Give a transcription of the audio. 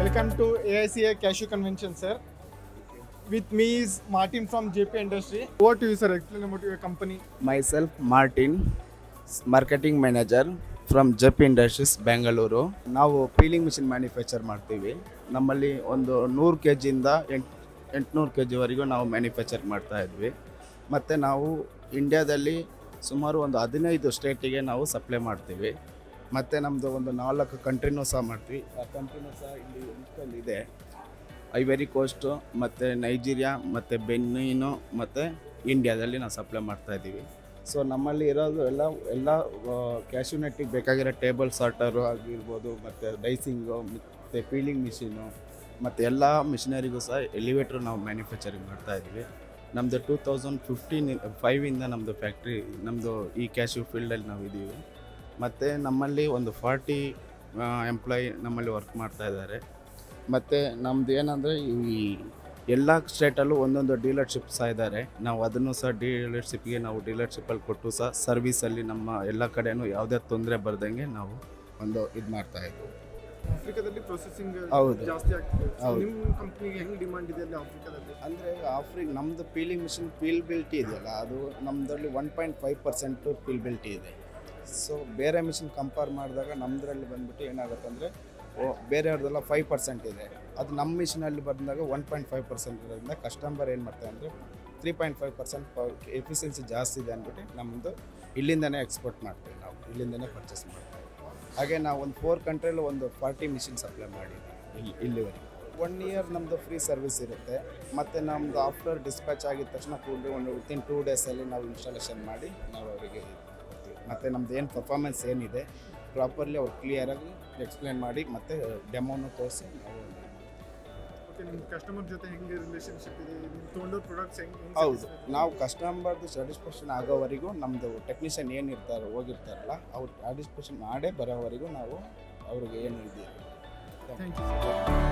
Welcome to AICA Cashew Convention, sir. With me is Martin from JP Industry. Over to you, sir. Explain about your company. myself martin marketing manager from ಜಪ್ industries Bengaluru ನಾವು peeling machine manufacture ಮಾಡ್ತೀವಿ ನಮ್ಮಲ್ಲಿ ಒಂದು ನೂರು K ಜಿಯಿಂದ ಎಂಟು ಎಂಟುನೂರು K ಜಿವರೆಗೂ ನಾವು manufacture ಮಾಡ್ತಾ ಇದ್ವಿ ಮತ್ತು ನಾವು ಇಂಡ್ಯಾದಲ್ಲಿ ಸುಮಾರು ಒಂದು ಹದಿನೈದು ಸ್ಟೇಟಿಗೆ ನಾವು ಸಪ್ಲೈ ಮಾಡ್ತೀವಿ ಮತ್ತು ನಮ್ಮದು ಒಂದು ನಾಲ್ಕು ಕಂಟ್ರಿನೂ ಸಹ ಮಾಡ್ತೀವಿ ಆ ಕಂಟ್ರಿನೂ ಸಹ ಇಲ್ಲಿ ಲಿಸ್ಟಲ್ಲಿ ಇದೆ ಐವರಿ ಕೋಸ್ಟು ಮತ್ತು ನೈಜೀರಿಯಾ ಮತ್ತು ಬೆನ್ನೀನು ಮತ್ತು ಇಂಡಿಯಾದಲ್ಲಿ ನಾವು ಸಪ್ಲೈ ಮಾಡ್ತಾ ಇದ್ದೀವಿ ಸೊ ನಮ್ಮಲ್ಲಿ ಇರೋದು ಎಲ್ಲ ಎಲ್ಲ ಕ್ಯಾಶ್ಯೂನೆಟ್ಟಿಗೆ ಬೇಕಾಗಿರೋ ಟೇಬಲ್ ಸಾರ್ಟರು ಆಗಿರ್ಬೋದು ಮತ್ತು ಡೈಸಿಂಗು ಮತ್ತು ಪೀಲಿಂಗ್ ಮಿಷಿನು ಮತ್ತು ಎಲ್ಲ ಮಿಷಿನರಿಗೂ ಸಹ ಎಲಿವೇಟ್ರ್ ನಾವು ಮ್ಯಾನುಫ್ಯಾಕ್ಚರಿಂಗ್ ಮಾಡ್ತಾ ಇದ್ವಿ ನಮ್ಮದು ಟೂ ತೌಸಂಡ್ ಫಿಫ್ಟೀನ್ ಫೈವಿಂದ ನಮ್ಮದು ಫ್ಯಾಕ್ಟ್ರಿ ನಮ್ಮದು ಈ ಕ್ಯಾಶ್ಯೂ ಫೀಲ್ಡಲ್ಲಿ ನಾವು ಇದ್ದೀವಿ ಮತ್ತು ನಮ್ಮಲ್ಲಿ ಒಂದು ಫಾರ್ಟಿ ಎಂಪ್ಲಾಯಿ ನಮ್ಮಲ್ಲಿ ವರ್ಕ್ ಮಾಡ್ತಾ ಇದ್ದಾರೆ ಮತ್ತು ನಮ್ದು ಏನಂದರೆ ಈ ಎಲ್ಲ ಸ್ಟೇಟಲ್ಲೂ ಒಂದೊಂದು ಡೀಲರ್ಶಿಪ್ ಸಹ ಇದ್ದಾರೆ ನಾವು ಅದನ್ನು ಸಹ ಡೀಲರ್ಶಿಪ್ಗೆ ನಾವು ಡೀಲರ್ಶಿಪ್ಪಲ್ಲಿ ಕೊಟ್ಟು ಸಹ ಸರ್ವಿಸಲ್ಲಿ ನಮ್ಮ ಎಲ್ಲ ಕಡೆನೂ ಯಾವುದೇ ತೊಂದರೆ ಬರ್ದಂಗೆ ನಾವು ಒಂದು ಇದು ಮಾಡ್ತಾ ಇದ್ದೀವಿ ಆಫ್ರಿಕಾದಲ್ಲಿ ಪ್ರೊಸೆಸಿಂಗ್ ಹೌದು. ಜಾಸ್ತಿ ಆಗ್ತಿದೆ So, ಹೌದು. ನಿಮ್ಮ ಕಂಪ್ನಿಗೆ ಹೆಂಗ್ ಡಿಮಾಂಡ್ ಇದೆ ಅಲ್ಲಿ ಆಫ್ರಿಕಾದಲ್ಲಿ ಅಂದರೆ ಆಫ್ರಿಕ್ ನಮ್ಮದು ಪೀಲಿಂಗ್ ಮಿಷಿನ್ ಪೀಲ್ಬಿಲಿಟಿ ಇದೆಯಲ್ಲ ಅದು ನಮ್ಮದ್ರಲ್ಲಿ one point five percent peelability ಇದೆ ಸೊ ಬೇರೆ ಮಿಷಿನ್ ಕಂಪೇರ್ ಮಾಡಿದಾಗ ನಮ್ಮದ್ರಲ್ಲಿ ಬಂದ್ಬಿಟ್ಟು ಏನಾಗುತ್ತೆ ಅಂದರೆ ಬೇರೆಯವ್ರದ್ದೆಲ್ಲ ಫೈವ್ ಪರ್ಸೆಂಟ್ ಇದೆ ಅದು ನಮ್ಮ ಮಿಷಿನಲ್ಲಿ ಬಂದಾಗ ಒನ್ ಪಾಯಿಂಟ್ ಫೈವ್ ಪರ್ಸೆಂಟ್ ಇರೋದ್ರಿಂದ ಕಸ್ಟಮರ್ ಏನು ಮಾಡ್ತಾರೆ ಅಂದರೆ three point five percent efficiency ಜಾಸ್ತಿ ಇದೆ ಅಂದ್ಬಿಟ್ಟು ನಮ್ಮದು ಇಲ್ಲಿಂದನೇ ಎಕ್ಸ್ಪೋರ್ಟ್ ಮಾಡ್ತೀವಿ ನಾವು ಇಲ್ಲಿಂದನೇ ಪರ್ಚೇಸ್ ಮಾಡ್ತೀವಿ ಹಾಗೆ ನಾವು ಒಂದು ಫೋರ್ ಕಂಟ್ರಿಯಲ್ಲಿ ಒಂದು ಫಾರ್ಟಿ ಮಿಷಿನ್ ಸಪ್ಲೈ ಮಾಡಿದ್ದೀವಿ ಇಲ್ಲಿ ಇಲ್ಲಿವರೆಗೆ ಒನ್ ಇಯರ್ ನಮ್ಮದು ಫ್ರೀ ಸರ್ವಿಸ್ ಇರುತ್ತೆ ಮತ್ತು ನಮ್ಮದು ಆಫ್ಟರ್ ಡಿಸ್ಪ್ಯಾಚ್ ಆಗಿದ ತಕ್ಷಣ ಕೂಡಲೇ ಒಂದು ವಿತಿನ್ ಟೂ ಡೇಸಲ್ಲಿ ನಾವು ಇನ್ಸ್ಟಾಲೇಷನ್ ಮಾಡಿ ನಾವು ಅವರಿಗೆ ಕೊಡ್ತೀವಿ ಮತ್ತು ನಮ್ದು ಏನು ಪರ್ಫಾರ್ಮೆನ್ಸ್ ಏನಿದೆ ಪ್ರಾಪರ್ಲಿ ಅವ್ರು ಕ್ಲಿಯರಾಗಿ ಎಕ್ಸ್ಪ್ಲೇನ್ ಮಾಡಿ ಮತ್ತು ಡೆಮೋನು ತೋರಿಸಿ ನಾವು ಓಕೆ ನಿಮ್ಮ ಕಸ್ಟಮರ್ ಜೊತೆ ಹೆಂಗೆ ರಿಲೇಶನ್ಶಿಪ್ ಇದೆ ನೀವು ತೊಗೊಂಡೋ ಪ್ರಾಡಕ್ಟ್ಸ್ ಹೆಂಗೆ ಹೆಂಗ್ ಹೌದು satisfaction? ನಾವು ಕಸ್ಟಮರ್ದು ಸ್ಯಾಟಿಸ್ಫ್ಯಾಕ್ಷನ್ ಆಗೋವರೆಗೂ ನಮ್ಮದು ಟೆಕ್ನಿಷಿಯನ್ ಏನಿರ್ತಾರೆ ಹೋಗಿರ್ತಾರಲ್ಲ ಅವ್ರು ಸ್ಯಾಟಿಸ್ಫ್ಯಾಕ್ಷನ್ ಮಾಡೇ ಬರೋವರೆಗೂ ನಾವು ಅವ್ರಿಗೆ ಏನು ಇದೆಯಲ್ಲ Thank you, sir.